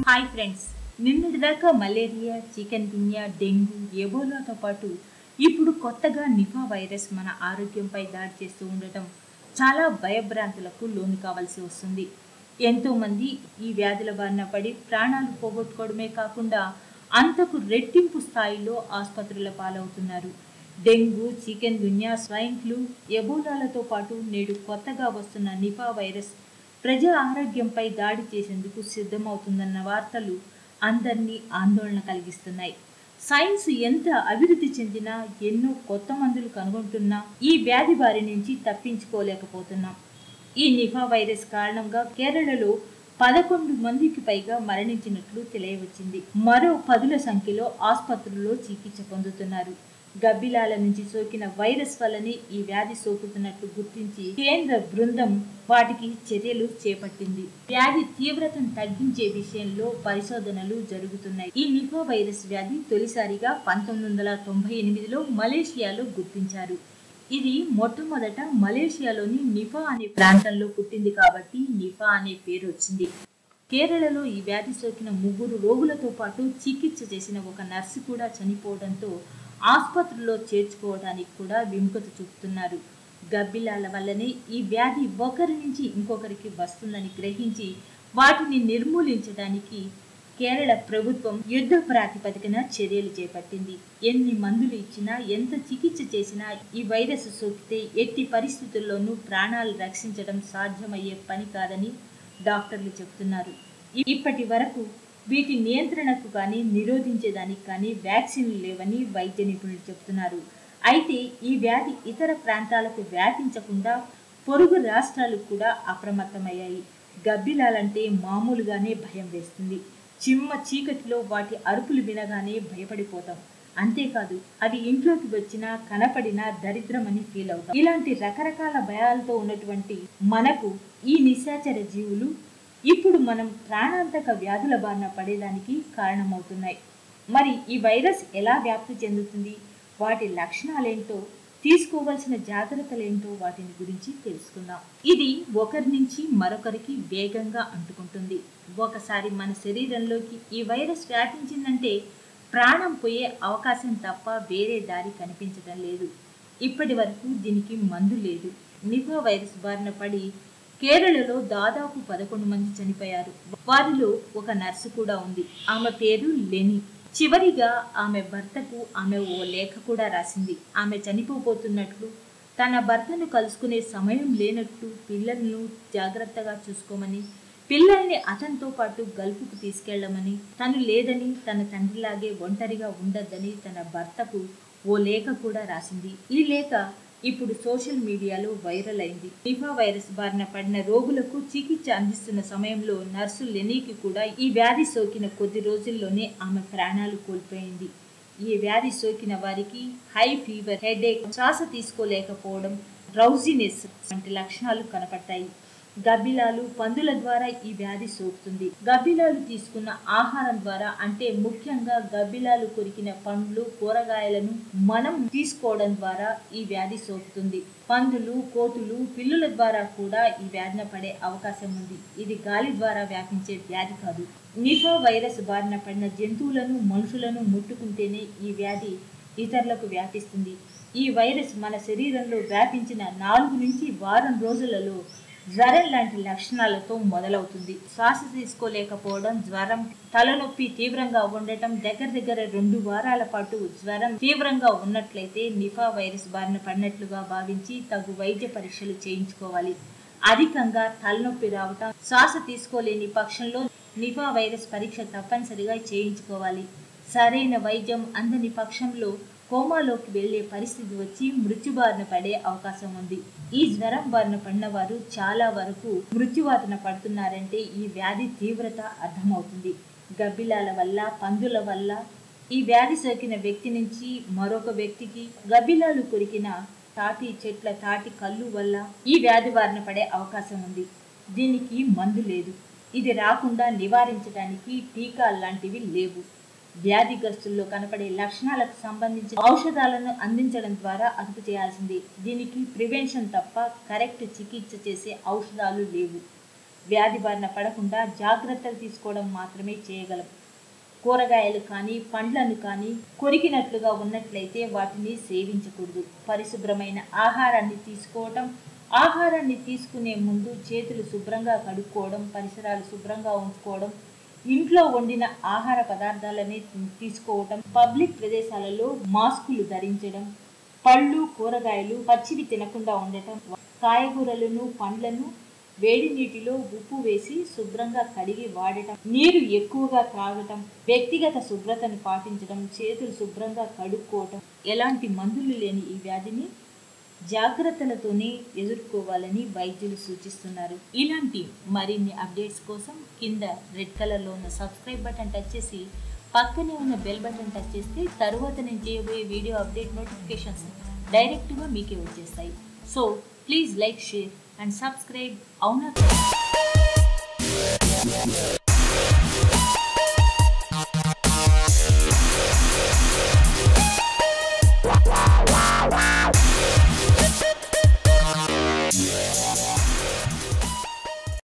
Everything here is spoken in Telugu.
హాయ్ ఫ్రెండ్స్ నిన్నటిదాకా మలేరియా చికెన్ గున్యా డెంగ్యూ ఎబోలాతో పాటు ఇప్పుడు కొత్తగా నిఫా వైరస్ మన ఆరోగ్యంపై దాడి చేస్తూ ఉండటం చాలా భయభ్రాంతులకు లోను కావాల్సి వస్తుంది ఎంతోమంది ఈ వ్యాధుల బారిన పడి ప్రాణాలు పోగొట్టుకోవడమే కాకుండా అంతకు రెట్టింపు స్థాయిలో ఆసుపత్రుల పాలవుతున్నారు dengue chikungunya swine flu ఎబోలాలతో పాటు నేడు కొత్తగా వస్తున్న నిపా వైరస్ ప్రజా ఆరోగ్యంపై దాడి చేసేందుకు సిద్ధమవుతుందన్న వార్తలు అందరినీ ఆందోళన కలిగిస్తున్నాయి సైన్స్ ఎంత అభివృద్ధి చెందినా ఎన్నో కొత్త మందులు కనుగొంటున్నా ఈ వ్యాధి బారి నుంచి తప్పించుకోలేకపోతున్నాం ఈ నిఫా వైరస్ కారణంగా కేరళలో పదకొండు మందికి పైగా మరణించినట్లు తెలియవచ్చింది మరో పదుల సంఖ్యలో ఆసుపత్రుల్లో చికిత్స పొందుతున్నారు గబ్బిలాల నుంచి సోకిన వైరస్ వల్లనే ఈ వ్యాధి సోకుతున్నట్లు గుర్తించి కేంద్ర బృందం వాటికి చర్యలు చేపట్టింది వ్యాధి తీవ్రతను తగ్గించే విషయంలో పరిశోధనలు జరుగుతున్నాయి ఈ నిపా వైరస్ వ్యాధి తొలిసారిగా పంతొమ్మిది వందల తొంభై ఎనిమిదిలో మలేషియాలో గుర్తించారు ఇది మొట్టమొదట మలేషియాలోని నిఫా అనే ప్రాంతంలో పుట్టింది కాబట్టి నిఫా అనే పేరు వచ్చింది కేరళలో ఈ వ్యాధి సోకిన ముగ్గురు రోగులతో పాటు చికిత్స చేసిన ఒక నర్సు కూడా చనిపోవడంతో ఆసుపత్రిలో చేర్చుకోవడానికి కూడా విముఖత చూపుతున్నారు గబ్బిలాల వల్లనే ఈ వ్యాధి ఒకరి నుంచి ఇంకొకరికి వస్తుందని గ్రహించి వాటిని నిర్మూలించడానికి కేరళ ప్రభుత్వం యుద్ధ ప్రాతిపదికన చర్యలు చేపట్టింది ఎన్ని మందులు ఇచ్చినా ఎంత చికిత్స చేసినా ఈ వైరస్ సోకితే ఎట్టి పరిస్థితుల్లోనూ ప్రాణాలు రక్షించడం సాధ్యమయ్యే పని కాదని డాక్టర్లు చెబుతున్నారు ఇప్పటి వరకు వీటి నియంత్రణకు కానీ నిరోధించేదానికి కానీ వ్యాక్సిన్లు లేవని వైద్య నిపుణులు చెబుతున్నారు అయితే ఈ వ్యాధి ఇతర ప్రాంతాలకు వ్యాపించకుండా పొరుగు రాష్ట్రాలు కూడా అప్రమత్తమయ్యాయి గబ్బిలాలంటే మామూలుగానే భయం వేస్తుంది చిమ్మ చీకటిలో వాటి అరుపులు వినగానే భయపడిపోతాం అంతేకాదు అవి ఇంట్లోకి వచ్చినా కనపడినా దరిద్రమని ఫీల్ అవుతాం ఇలాంటి రకరకాల భయాలతో ఉన్నటువంటి మనకు ఈ నిశాచర జీవులు ఇప్పుడు మనం ప్రాణాంతక వ్యాధుల బారిన పడేదానికి కారణమవుతున్నాయి మరి ఈ వైరస్ ఎలా వ్యాప్తి చెందుతుంది వాటి లక్షణాలేంటో తీసుకోవాల్సిన జాగ్రత్తలేంటో వాటిని గురించి తెలుసుకుందాం ఇది ఒకరి నుంచి మరొకరికి వేగంగా అంటుకుంటుంది ఒకసారి మన శరీరంలోకి ఈ వైరస్ వ్యాపించిందంటే ప్రాణం పోయే అవకాశం తప్ప వేరే దారి కనిపించడం లేదు ఇప్పటి వరకు దీనికి మందు లేదు నిపా వైరస్ బారిన పడి కేరళలో దాదాపు పదకొండు మంది చనిపోయారు వారిలో ఒక నర్సు కూడా ఉంది ఆమె పేరు లెని చివరిగా ఆమె భర్తకు ఆమె ఓ లేఖ కూడా రాసింది ఆమె చనిపోబోతున్నట్లు తన భర్తను కలుసుకునే సమయం లేనట్టు పిల్లలను జాగ్రత్తగా చూసుకోమని పిల్లల్ని అతనితో పాటు గల్ఫ్కు తీసుకెళ్లమని తను లేదని తన తండ్రిలాగే ఒంటరిగా ఉండద్దని తన భర్తకు ఓ లేఖ కూడా రాసింది ఈ లేఖ ఇప్పుడు సోషల్ మీడియాలో వైరల్ అయింది నిఫా వైరస్ బారిన పడిన రోగులకు చికిత్స అందిస్తున్న సమయంలో నర్సు లెనీకి కూడా ఈ వ్యాధి సోకిన కొద్ది రోజుల్లోనే ఆమె ప్రాణాలు కోల్పోయింది ఈ వ్యాధి సోకిన వారికి హై ఫీవర్ హెడేక్ శ్వాస తీసుకోలేకపోవడం డ్రౌజినెస్ వంటి లక్షణాలు కనపడతాయి గబ్బిలాలు పందుల ద్వారా ఈ వ్యాధి సోకుతుంది గబ్బిలాలు తీసుకున్న ఆహారం ద్వారా అంటే ముఖ్యంగా గబ్బిలాలు కొరికిన పండ్లు కూరగాయలను మనం తీసుకోవడం ద్వారా ఈ వ్యాధి సోకుతుంది పందులు కోతులు పిల్లుల ద్వారా కూడా ఈ వ్యాధిన పడే అవకాశం ఉంది ఇది గాలి ద్వారా వ్యాపించే వ్యాధి కాదు నిఫా వైరస్ బారిన పడిన జంతువులను మనుషులను ముట్టుకుంటేనే ఈ వ్యాధి ఇతరులకు వ్యాపిస్తుంది ఈ వైరస్ మన శరీరంలో వ్యాపించిన నాలుగు నుంచి వారం రోజులలో జ్వరం లాంటి లక్షణాలతో మొదలవుతుంది శ్వాస తీసుకోలేకపోవడం జ్వరం తలనొప్పి తీవ్రంగా ఉండటం దగ్గర దగ్గర రెండు వారాల పాటు జ్వరం తీవ్రంగా ఉన్నట్లయితే నిఫా వైరస్ బారిన పడినట్లుగా భావించి తగు వైద్య పరీక్షలు చేయించుకోవాలి అధికంగా తలనొప్పి రావటం శ్వాస తీసుకోలేని పక్షంలో నిఫా వైరస్ పరీక్ష తప్పనిసరిగా చేయించుకోవాలి సరైన వైద్యం అందని పక్షంలో కోమాలోకి వెళ్లే పరిస్థితి వచ్చి మృత్యుబారిన పడే అవకాశం ఉంది ఈ జ్వరం బారిన పడిన వారు చాలా వరకు మృత్యువాతన పడుతున్నారంటే ఈ వ్యాధి తీవ్రత అర్థమవుతుంది గబ్బిలాల వల్ల పందుల వల్ల ఈ వ్యాధి సోకిన వ్యక్తి నుంచి మరొక వ్యక్తికి గబ్బిలాలు కొరికిన తాటి చెట్ల తాటి కళ్ళు వల్ల ఈ వ్యాధి బారిన పడే అవకాశం ఉంది దీనికి మందు లేదు ఇది రాకుండా నివారించడానికి టీకా లాంటివి లేవు వ్యాధిగ్రస్తుల్లో కనపడే లక్షణాలకు సంబంధించిన ఔషధాలను అందించడం ద్వారా అదుపు చేయాల్సింది దీనికి ప్రివెన్షన్ తప్ప కరెక్ట్ చికిత్స చేసే ఔషధాలు లేవు వ్యాధి బారిన పడకుండా జాగ్రత్తలు తీసుకోవడం మాత్రమే చేయగలం కూరగాయలు కానీ పండ్లను కానీ కొరికినట్లుగా ఉన్నట్లయితే వాటిని సేవించకూడదు పరిశుభ్రమైన ఆహారాన్ని తీసుకోవటం ఆహారాన్ని తీసుకునే ముందు చేతులు శుభ్రంగా కడుక్కోవడం పరిసరాలు శుభ్రంగా ఉంచుకోవడం ఇంట్లో వండిన ఆహార పదార్థాలని తీసుకోవటం పబ్లిక్ ప్రదేశాలలో మాస్కులు ధరించడం పళ్ళు కూరగాయలు పచ్చివి తినకుండా ఉండటం కాయగూరలను పండ్లను వేడి నీటిలో ఉప్పు వేసి శుభ్రంగా కడిగి వాడటం నీరు ఎక్కువగా త్రాగటం వ్యక్తిగత శుభ్రతను పాటించడం చేతులు శుభ్రంగా కడుక్కోవటం ఎలాంటి మందులు లేని ఈ వ్యాధిని జాగ్రత్తలతోనే ఎదుర్కోవాలని వైద్యులు సూచిస్తున్నారు ఇలాంటి మరిన్ని అప్డేట్స్ కోసం కింద రెడ్ కలర్లో ఉన్న సబ్స్క్రైబ్ బటన్ టచ్ చేసి పక్కనే ఉన్న బెల్ బటన్ టచ్ చేస్తే తరువాత నేను చేయబోయే వీడియో అప్డేట్ నోటిఫికేషన్స్ డైరెక్ట్గా మీకే వచ్చేస్తాయి so please like share and subscribe అవునా